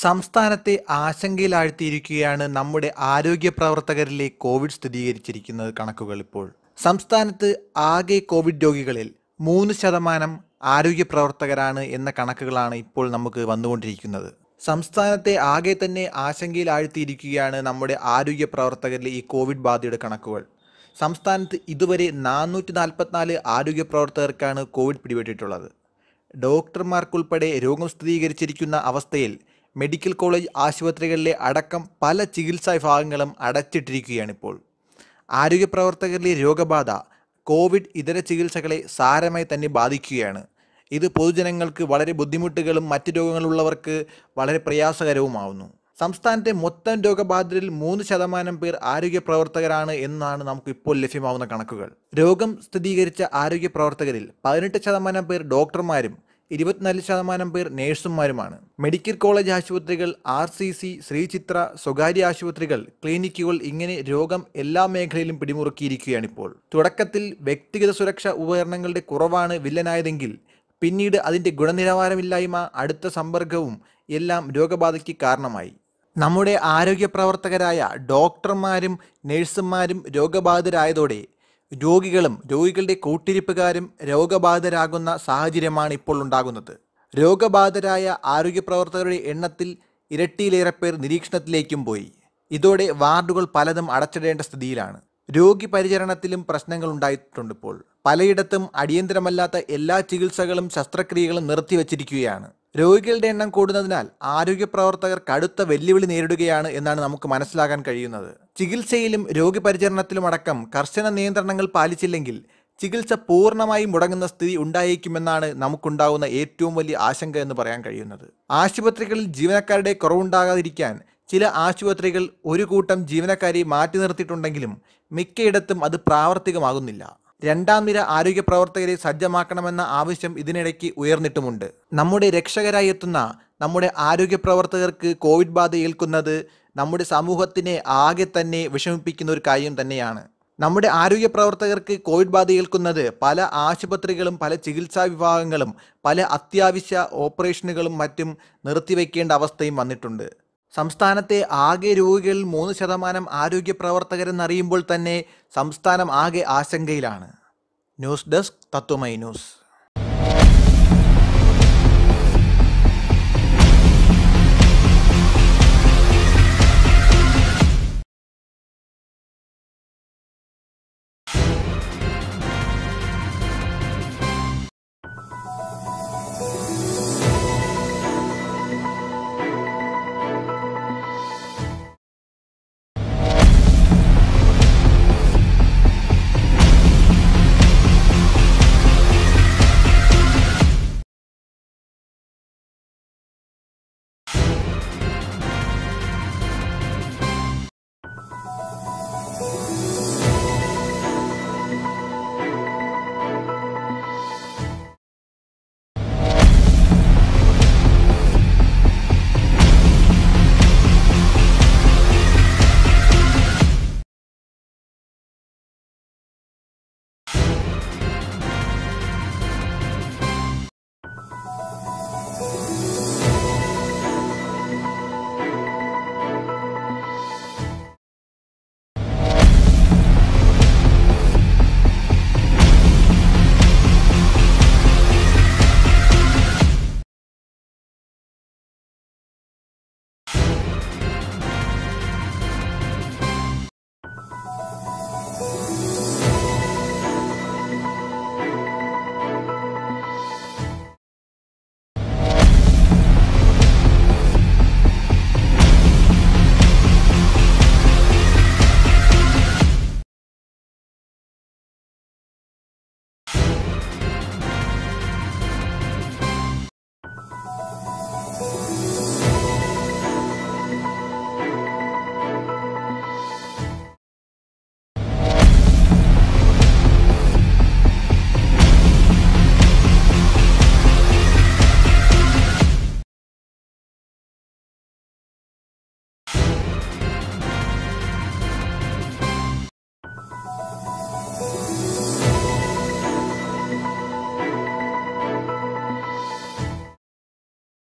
സംസ്ഥാനത്തെ ആശങ്കയിലാഴ്ത്തിയിരിക്കുകയാണ് നമ്മുടെ ആരോഗ്യ പ്രവർത്തകരിലെ കോവിഡ് സ്ഥിരീകരിച്ചിരിക്കുന്നത് കണക്കുകൾ ഇപ്പോൾ സംസ്ഥാനത്ത് ആകെ കോവിഡ് രോഗികളിൽ മൂന്ന് ശതമാനം ആരോഗ്യ പ്രവർത്തകരാണ് എന്ന കണക്കുകളാണ് ഇപ്പോൾ നമുക്ക് വന്നുകൊണ്ടിരിക്കുന്നത് സംസ്ഥാനത്തെ ആകെ തന്നെ ആശങ്കയിലാഴ്ത്തിയിരിക്കുകയാണ് നമ്മുടെ ആരോഗ്യ പ്രവർത്തകരിലെ ഈ കോവിഡ് ബാധയുടെ കണക്കുകൾ സംസ്ഥാനത്ത് ഇതുവരെ നാനൂറ്റി നാൽപ്പത്തിനാല് ആരോഗ്യ പ്രവർത്തകർക്കാണ് കോവിഡ് പിടിപെട്ടിട്ടുള്ളത് ഡോക്ടർമാർക്കുൾപ്പെടെ രോഗം സ്ഥിരീകരിച്ചിരിക്കുന്ന അവസ്ഥയിൽ മെഡിക്കൽ കോളേജ് ആശുപത്രികളിലെ അടക്കം പല ചികിത്സാ വിഭാഗങ്ങളും അടച്ചിട്ടിരിക്കുകയാണിപ്പോൾ ആരോഗ്യ പ്രവർത്തകരിലെ രോഗബാധ കോവിഡ് ഇതര ചികിത്സകളെ സാരമായി തന്നെ ബാധിക്കുകയാണ് ഇത് പൊതുജനങ്ങൾക്ക് വളരെ ബുദ്ധിമുട്ടുകളും മറ്റ് രോഗങ്ങളുള്ളവർക്ക് വളരെ പ്രയാസകരവുമാവുന്നു സംസ്ഥാനത്തെ മൊത്തം രോഗബാധിതരിൽ മൂന്ന് ശതമാനം പേർ ആരോഗ്യ പ്രവർത്തകരാണ് എന്നാണ് നമുക്ക് ഇപ്പോൾ ലഭ്യമാവുന്ന കണക്കുകൾ രോഗം സ്ഥിരീകരിച്ച ആരോഗ്യ പ്രവർത്തകരിൽ പതിനെട്ട് ശതമാനം പേർ ഡോക്ടർമാരും ഇരുപത്തിനാല് ശതമാനം പേർ നേഴ്സുമാരുമാണ് മെഡിക്കൽ കോളേജ് ആശുപത്രികൾ ആർ സി സി ശ്രീചിത്ര സ്വകാര്യ ആശുപത്രികൾ ക്ലിനിക്കുകൾ ഇങ്ങനെ രോഗം എല്ലാ മേഖലയിലും പിടിമുറുക്കിയിരിക്കുകയാണിപ്പോൾ തുടക്കത്തിൽ വ്യക്തിഗത സുരക്ഷാ ഉപകരണങ്ങളുടെ കുറവാണ് വില്ലനായതെങ്കിൽ പിന്നീട് അതിൻ്റെ ഗുണനിലവാരമില്ലായ്മ അടുത്ത സമ്പർക്കവും എല്ലാം രോഗബാധയ്ക്ക് കാരണമായി നമ്മുടെ ആരോഗ്യ പ്രവർത്തകരായ ഡോക്ടർമാരും നഴ്സുമാരും രോഗബാധിതരായതോടെ രോഗികളും രോഗികളുടെ കൂട്ടിരിപ്പുകാരും രോഗബാധിതരാകുന്ന സാഹചര്യമാണ് ഇപ്പോൾ ഉണ്ടാകുന്നത് രോഗബാധിതരായ ആരോഗ്യ പ്രവർത്തകരുടെ എണ്ണത്തിൽ ഇരട്ടിയിലേറെ പേർ നിരീക്ഷണത്തിലേക്കും പോയി ഇതോടെ വാർഡുകൾ പലതും അടച്ചിടേണ്ട സ്ഥിതിയിലാണ് രോഗി പരിചരണത്തിലും പ്രശ്നങ്ങൾ ഉണ്ടായിട്ടുണ്ട് ഇപ്പോൾ പലയിടത്തും അടിയന്തരമല്ലാത്ത എല്ലാ ചികിത്സകളും ശസ്ത്രക്രിയകളും നിർത്തിവച്ചിരിക്കുകയാണ് രോഗികളുടെ എണ്ണം കൂടുന്നതിനാൽ ആരോഗ്യ പ്രവർത്തകർ കടുത്ത വെല്ലുവിളി നേരിടുകയാണ് എന്നാണ് നമുക്ക് മനസ്സിലാക്കാൻ കഴിയുന്നത് ചികിത്സയിലും രോഗപരിചരണത്തിലും അടക്കം കർശന നിയന്ത്രണങ്ങൾ പാലിച്ചില്ലെങ്കിൽ ചികിത്സ പൂർണ്ണമായും മുടങ്ങുന്ന സ്ഥിതി ഉണ്ടായേക്കുമെന്നാണ് നമുക്കുണ്ടാകുന്ന ഏറ്റവും വലിയ ആശങ്ക എന്ന് പറയാൻ കഴിയുന്നത് ആശുപത്രികളിൽ ജീവനക്കാരുടെ കുറവുണ്ടാകാതിരിക്കാൻ ചില ആശുപത്രികൾ ഒരു കൂട്ടം ജീവനക്കാരെ മാറ്റി നിർത്തിയിട്ടുണ്ടെങ്കിലും മിക്കയിടത്തും അത് പ്രാവർത്തികമാകുന്നില്ല രണ്ടാം നിര ആരോഗ്യ പ്രവർത്തകരെ സജ്ജമാക്കണമെന്ന ആവശ്യം ഇതിനിടയ്ക്ക് ഉയർന്നിട്ടുമുണ്ട് നമ്മുടെ രക്ഷകരായി എത്തുന്ന നമ്മുടെ ആരോഗ്യ പ്രവർത്തകർക്ക് കോവിഡ് ബാധ ഏൽക്കുന്നത് നമ്മുടെ സമൂഹത്തിനെ ആകെ തന്നെ വിഷമിപ്പിക്കുന്ന ഒരു കാര്യം തന്നെയാണ് നമ്മുടെ ആരോഗ്യ പ്രവർത്തകർക്ക് കോവിഡ് ബാധ ഏൽക്കുന്നത് പല ആശുപത്രികളും പല ചികിത്സാ വിഭാഗങ്ങളും പല അത്യാവശ്യ ഓപ്പറേഷനുകളും മറ്റും നിർത്തിവെക്കേണ്ട അവസ്ഥയും വന്നിട്ടുണ്ട് സംസ്ഥാനത്തെ ആകെ രോഗികളിൽ മൂന്ന് ശതമാനം ആരോഗ്യ പ്രവർത്തകരെന്നറിയുമ്പോൾ തന്നെ സംസ്ഥാനം ആകെ ആശങ്കയിലാണ് ന്യൂസ് ഡെസ്ക് തത്വമൈ ന്യൂസ്